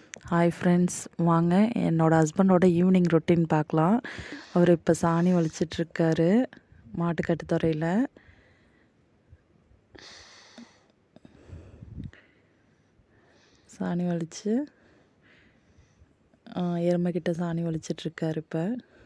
hi friends வாங்க என்னோடய ஹஸ்பண்டோட ஈவினிங் ரொட்டீன் பார்க்கலாம் அவர் இப்போ சாணி வலிச்சிட்ருக்காரு மாட்டுக்கட்டுத்துறையில் சாணி வலிச்சு எருமைக்கிட்ட சாணி வலிச்சிட்ருக்காரு இப்போ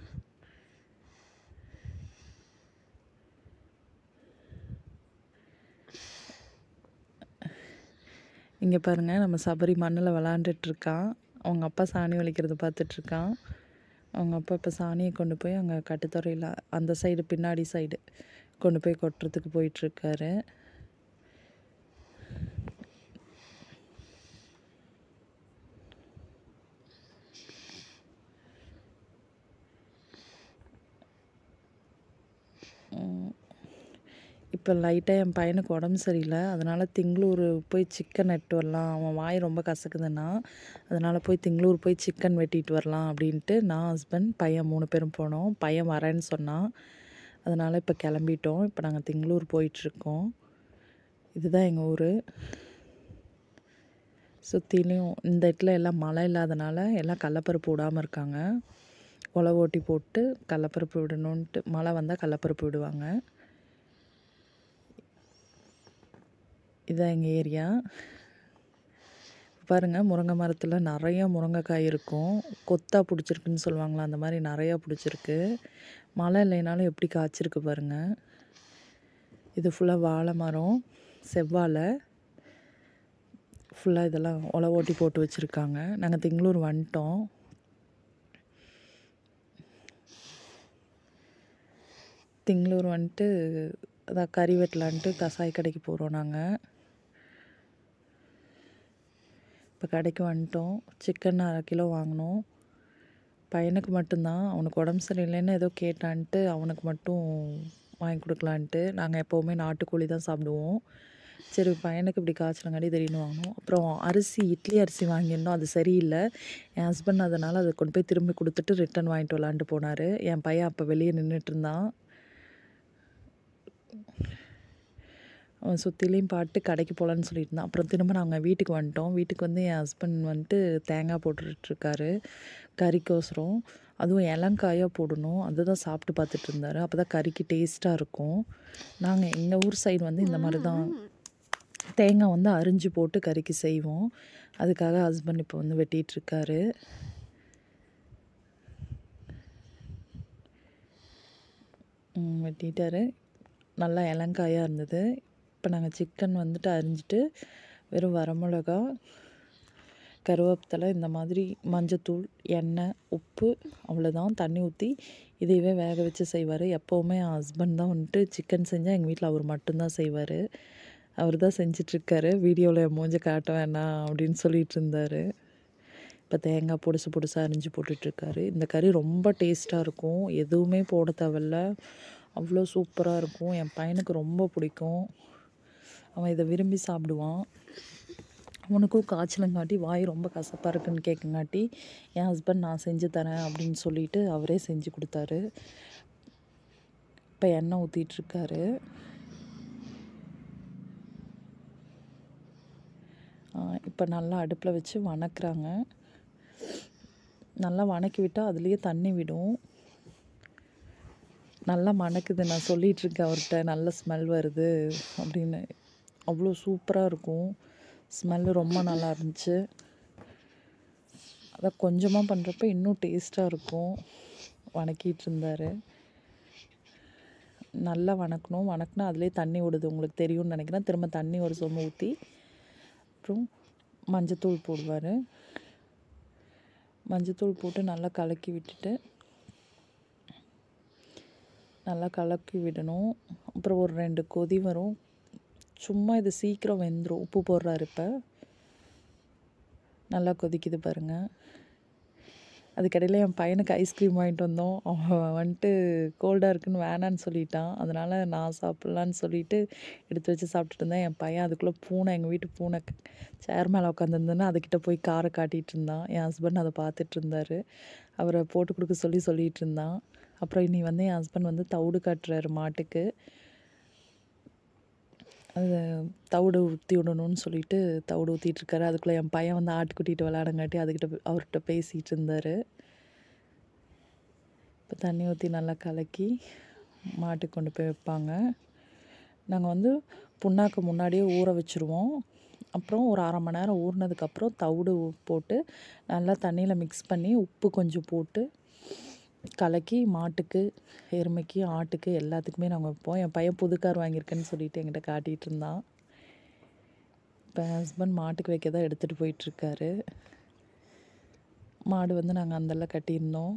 இங்கே பாருங்கள் நம்ம சபரி மண்ணில் விளாண்டுட்ருக்கான் அவங்க அப்பா சாணி வலிக்கிறத பார்த்துட்ருக்கான் அவங்க அப்பா இப்போ சாணியை கொண்டு போய் அங்கே கட்டுத்துறையில் அந்த சைடு பின்னாடி சைடு கொண்டு போய் கொட்டுறதுக்கு போயிட்டுருக்காரு இப்போ லைட்டாக என் பையனுக்கு உடம்பு சரியில்லை அதனால் திங்களூர் போய் சிக்கன் எட்டு வரலாம் அவன் வாய் ரொம்ப கசக்குதுன்னா அதனால் போய் திங்களூர் போய் சிக்கன் வெட்டிட்டு வரலாம் அப்படின்ட்டு நான் ஹஸ்பண்ட் பையன் மூணு பேரும் போனோம் பையன் வரேன்னு சொன்னான் அதனால் இப்போ கிளம்பிட்டோம் இப்போ நாங்கள் திங்களூர் போயிட்டுருக்கோம் இதுதான் எங்கள் ஊர் சுற்றிலையும் இந்த இடத்துல எல்லாம் மழை இல்லாதனால எல்லாம் கடலப்பருப்பு விடாமல் இருக்காங்க உழவு ஓட்டி போட்டு கடலப்பருப்பு விடணுன்ட்டு மழை வந்தால் கடலப்பருப்பு விடுவாங்க இதான் எங்கள் ஏரியா பாருங்கள் முருங்கை மரத்தில் நிறைய முருங்கைக்காய் இருக்கும் கொத்தா பிடிச்சிருக்குன்னு சொல்லுவாங்களா அந்த மாதிரி நிறையா பிடிச்சிருக்கு மழை இல்லைனாலும் எப்படி காய்ச்சிருக்கு பாருங்கள் இது ஃபுல்லாக வாழை மரம் செவ்வாழை ஃபுல்லாக இதெல்லாம் ஒலை ஓட்டி போட்டு வச்சுருக்காங்க நாங்கள் திங்களூர் வந்துட்டோம் திங்களூர் வந்துட்டு அதான் கறி வெட்டலான்ட்டு கசாய் கடைக்கு போகிறோம் நாங்கள் இப்போ கடைக்கு வந்துட்டோம் சிக்கன் அரை கிலோ வாங்கினோம் பையனுக்கு மட்டும்தான் அவனுக்கு உடம்பு சரியில்லைன்னு ஏதோ கேட்டான்ட்டு அவனுக்கு மட்டும் வாங்கி கொடுக்கலான்ட்டு நாங்கள் எப்போவுமே நாட்டுக்கோழி தான் சாப்பிடுவோம் சரி பையனுக்கு இப்படி காய்ச்சலங்காட்டி திடீர்னு வாங்கினோம் அப்புறம் அரிசி இட்லி அரிசி வாங்கியிருந்தோம் அது சரியில்லை என் ஹஸ்பண்ட் அதனால் அதை கொண்டு போய் திரும்பி கொடுத்துட்டு ரிட்டன் வாங்கிட்டு வரலான்ட்டு போனார் என் பையன் அப்போ வெளியே நின்றுட்டு இருந்தான் அவன் சுற்றிலையும் பாட்டு கடைக்கு போகலான்னு சொல்லிட்டு இருந்தான் அப்புறம் திரும்ப நாங்கள் வீட்டுக்கு வந்துட்டோம் வீட்டுக்கு வந்து என் ஹஸ்பண்ட் வந்துட்டு தேங்காய் போட்டுட்ருக்காரு கறிக்கோசரம் அதுவும் இளங்காயாக போடணும் அதுதான் சாப்பிட்டு பார்த்துட்டு இருந்தார் அப்போ தான் கறிக்கு டேஸ்ட்டாக இருக்கும் நாங்கள் எங்கள் ஊர் சைடு வந்து இந்த மாதிரி தான் தேங்காய் வந்து அரிஞ்சு போட்டு கறிக்கு செய்வோம் அதுக்காக ஹஸ்பண்ட் இப்போ வந்து வெட்டிகிட்ருக்காரு வெட்டிட்டாரு நல்லா இளங்காயாக இருந்தது இப்போ நாங்கள் சிக்கன் வந்துட்டு அரிஞ்சிட்டு வெறும் வரமிளகா கருவேப்பிலை இந்த மாதிரி மஞ்சத்தூள் எண்ணெய் உப்பு அவ்வளோதான் தண்ணி ஊற்றி இதையவே வேக வச்சு செய்வார் எப்போவுமே என் ஹஸ்பண்ட் தான் வந்துட்டு சிக்கன் செஞ்சால் எங்கள் வீட்டில் அவர் மட்டும்தான் செய்வார் அவர் தான் செஞ்சிட்ருக்காரு வீடியோவில் என் மூஞ்ச காட்ட வேணாம் அப்படின்னு சொல்லிட்டு இருந்தார் இப்போ தேங்காய் பொடிசு பொடிசாக அரிஞ்சு போட்டுட்ருக்காரு இந்த கறி ரொம்ப டேஸ்ட்டாக இருக்கும் எதுவுமே போட தேவையில்ல அவ்வளோ சூப்பராக இருக்கும் என் பையனுக்கு ரொம்ப பிடிக்கும் அவன் இதை விரும்பி சாப்பிடுவான் அவனுக்கும் காய்ச்சலங்காட்டி வாய் ரொம்ப கசப்பாக இருக்குன்னு கேட்குங்காட்டி என் ஹஸ்பண்ட் நான் செஞ்சு தரேன் அப்படின்னு சொல்லிட்டு அவரே செஞ்சு கொடுத்தாரு இப்போ எண்ணெய் ஊற்றிட்டுருக்காரு இப்போ நல்லா அடுப்பில் வச்சு வணக்குறாங்க நல்லா வணக்கி விட்டால் அதுலேயே தண்ணி விடும் நல்லா மணக்குது நான் சொல்லிகிட்ருக்கேன் அவர்கிட்ட நல்ல ஸ்மெல் வருது அப்படின்னு அவ்வளோ சூப்பராக இருக்கும் ஸ்மெல்லு ரொம்ப நல்லா இருந்துச்சு அதான் கொஞ்சமாக பண்ணுறப்ப இன்னும் டேஸ்ட்டாக இருக்கும் வணக்கிட்டு இருந்தார் நல்லா வணக்கணும் வணக்கினா அதிலே தண்ணி விடுது உங்களுக்கு தெரியும்னு நினைக்கிறேன் திரும்ப தண்ணி ஒரு சொம்பு ஊற்றி அப்புறம் மஞ்சத்தூள் போடுவார் மஞ்சத்தூள் போட்டு நல்லா கலக்கி விட்டுட்டு நல்லா கலக்கி விடணும் அப்புறம் ஒரு ரெண்டு கொதி வரும் சும்மா இது சீக்கிரம் வெந்துடும் உப்பு போடுறாரு இப்போ நல்லா கொதிக்குது பாருங்கள் அதுக்கடையில் என் பையனுக்கு ஐஸ்கிரீம் வாங்கிட்டு வந்தோம் அவன் வந்துட்டு கோல்டாக இருக்குன்னு வேணான்னு சொல்லிட்டான் அதனால் நான் சாப்பிட்லான்னு சொல்லிட்டு எடுத்து வச்சு சாப்பிட்டுட்டு இருந்தேன் என் பையன் அதுக்குள்ளே பூனை எங்கள் வீட்டு பூனை சேர் மேலே உட்காந்துருந்தேன்னா அதுக்கிட்ட போய் காரை காட்டிகிட்டு இருந்தான் என் ஹஸ்பண்ட் அதை பார்த்துட்டு இருந்தார் அவரை போட்டு கொடுக்க சொல்லி சொல்லிகிட்டு இருந்தான் அப்புறம் இனி வந்து என் ஹஸ்பண்ட் வந்து தவிடு காட்டுறாரு மாட்டுக்கு அது தவிடு ஊற்றி விடணும்னு சொல்லிட்டு தவிடு ஊற்றிட்டுருக்காரு அதுக்குள்ளே என் பையன் வந்து ஆட்டுக்குட்டிட்டு விளையாடங்காட்டி அதுக்கிட்ட போய்- அவர்கிட்ட பேசிகிட்டு இருந்தார் இப்போ தண்ணி ஊற்றி நல்லா கலக்கி மாட்டுக்கு கொண்டு போய் வைப்பாங்க நாங்கள் வந்து புண்ணாக்கு முன்னாடியே ஊற வச்சுருவோம் அப்புறம் ஒரு அரை மணி நேரம் ஊறினதுக்கப்புறம் தவிடு போட்டு நல்லா தண்ணியில் மிக்ஸ் பண்ணி உப்பு கொஞ்சம் போட்டு கலக்கி மாட்டுக்கு எருமைக்கு ஆட்டுக்கு எல்லாத்துக்குமே நாங்கள் வைப்போம் என் பையன் புது கார் வாங்கியிருக்கேன்னு சொல்லிட்டு என்கிட்ட காட்டிகிட்டு இருந்தான் இப்போ ஹஸ்பண்ட் மாட்டுக்கு வைக்க தான் எடுத்துகிட்டு போயிட்டுருக்காரு மாடு வந்து நாங்கள் அந்தெல்லாம் கட்டியிருந்தோம்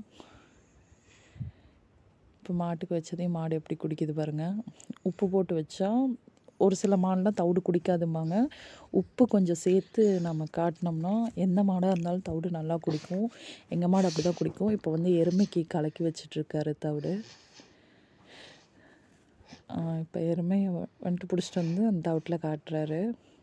இப்போ மாட்டுக்கு வச்சதையும் மாடு எப்படி குடிக்குது பாருங்கள் உப்பு போட்டு வச்சா ஒரு சில மாடுலாம் தவிடு குடிக்காதும்பாங்க உப்பு கொஞ்சம் சேர்த்து நம்ம காட்டினோம்னா எந்த மாடாக இருந்தாலும் தவிடு நல்லா குடிக்கும் எங்கள் மாடு அப்படி தான் குடிக்கும் இப்போ வந்து எருமைக்கு கலக்கி வச்சிட்ருக்காரு தவிடு இப்போ எருமையை வ- வந்துட்டு பிடிச்சிட்டு வந்து அந்த தவிட்டில் காட்டுறாரு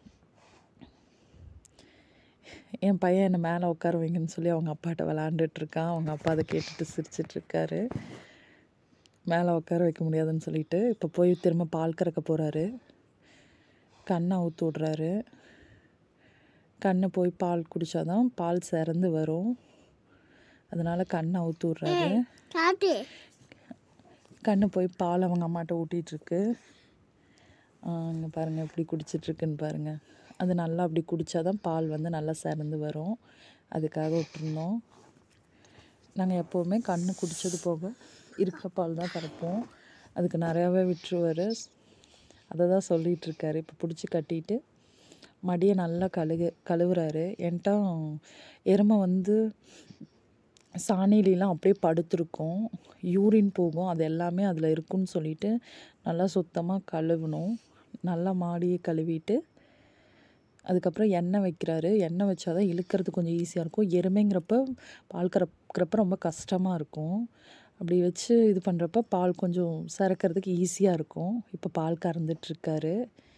என் பையன் என்னை மேலே உட்கார வைங்கன்னு சொல்லி அவங்க அப்பாட்ட விளாண்டுட்டு இருக்கான் அவங்க அப்பா அதை கேட்டுட்டு சிரிச்சிட்டு இருக்காரு மேலே உட்கார வைக்க முடியாதுன்னு சொல்லிட்டு இப்போ போய் திரும்ப பால் கறக்க போகிறாரு கண்ணை ஊற்றி விட்றாரு கண்ணு போய் பால் குடித்தாதான் பால் சிறந்து வரும் அதனால் கண்ணை ஊற்றி விட்றாரு சாப்பிட்டு கண்ணு போய் பால் அவங்க அம்மாட்ட ஊட்டிகிட்ருக்கு இங்கே பாருங்கள் எப்படி குடிச்சிட்ருக்குன்னு பாருங்கள் அது நல்லா அப்படி குடித்தாதான் பால் வந்து நல்லா சிறந்து வரும் அதுக்காக விட்டுருந்தோம் நாங்கள் எப்போவுமே கண்ணு குடித்தது போக இருக்கிற பால் தான் கறப்போம் அதுக்கு நிறையாவே விட்டுருவார் அதை தான் சொல்லிகிட்டு இருக்காரு இப்போ பிடிச்சி கட்டிட்டு மடியை நல்லா கழுகு கழுவுறாரு என்கிட்ட எருமை வந்து சாணிலாம் அப்படியே படுத்திருக்கும் யூரின் போகும் அது எல்லாமே அதில் இருக்குன்னு சொல்லிட்டு நல்லா சுத்தமாக கழுவணும் நல்லா மாடியை கழுவிட்டு அதுக்கப்புறம் எண்ணெய் வைக்கிறாரு எண்ணெய் வச்சாதான் இழுக்கிறது கொஞ்சம் ஈஸியாக இருக்கும் எருமைங்கிறப்ப பால் கறக்கிறப்ப ரொம்ப கஷ்டமாக இருக்கும் அப்படி வச்சு இது பண்ணுறப்ப பால் கொஞ்சம் சறக்கிறதுக்கு ஈஸியாக இருக்கும் இப்போ பால் கறந்துட்டுருக்காரு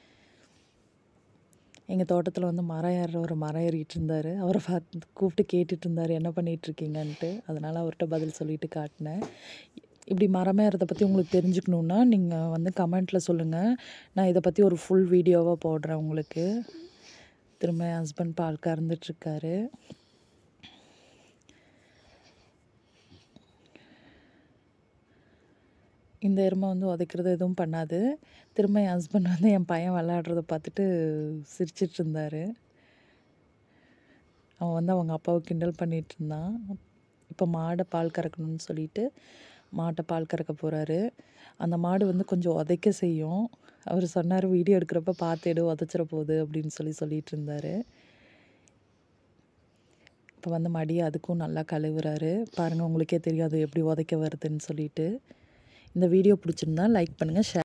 எங்கள் தோட்டத்தில் வந்து மரம் ஏறுற ஒரு மரம் ஏறிட்டு இருந்தார் அவரை பார்த்து கூப்பிட்டு கேட்டுட்டு இருந்தார் என்ன பண்ணிட்டு இருக்கீங்கன்ட்டு அதனால் அவர்கிட்ட பதில் சொல்லிட்டு காட்டினேன் இப்படி மரம் ஏறதை பற்றி உங்களுக்கு தெரிஞ்சுக்கணுன்னா நீங்கள் வந்து கமெண்ட்டில் சொல்லுங்கள் நான் இதை பற்றி ஒரு ஃபுல் வீடியோவாக போடுறேன் உங்களுக்கு திரும்ப என் ஹஸ்பண்ட் பால் கறந்துட்டுருக்காரு இந்த எருமை வந்து உதைக்கிறது எதுவும் பண்ணாது திரும்ப என் ஹஸ்பண்ட் வந்து என் பையன் விளையாடுறத பார்த்துட்டு சிரிச்சிட்டு இருந்தார் அவன் வந்து அவங்க அப்பாவை கிண்டல் பண்ணிட்டு இருந்தான் இப்போ மாடை பால் கறக்கணும்னு சொல்லிட்டு மாட்டை பால் கறக்க போகிறாரு அந்த மாடு வந்து கொஞ்சம் உதைக்க செய்யும் அவர் சொன்னார் வீடியோ எடுக்கிறப்ப பார்த்து எடு உதச்சிட போகுது அப்படின்னு சொல்லி சொல்லிட்டு இருந்தார் இப்போ வந்து மடியை அதுக்கும் நல்லா கழுவுறாரு பாருங்கள் உங்களுக்கே தெரியும் அது எப்படி உதைக்க வருதுன்னு சொல்லிட்டு இந்த வீடியோ பிடிச்சிருந்தா லைக் பண்ணுங்கள் ஷேர்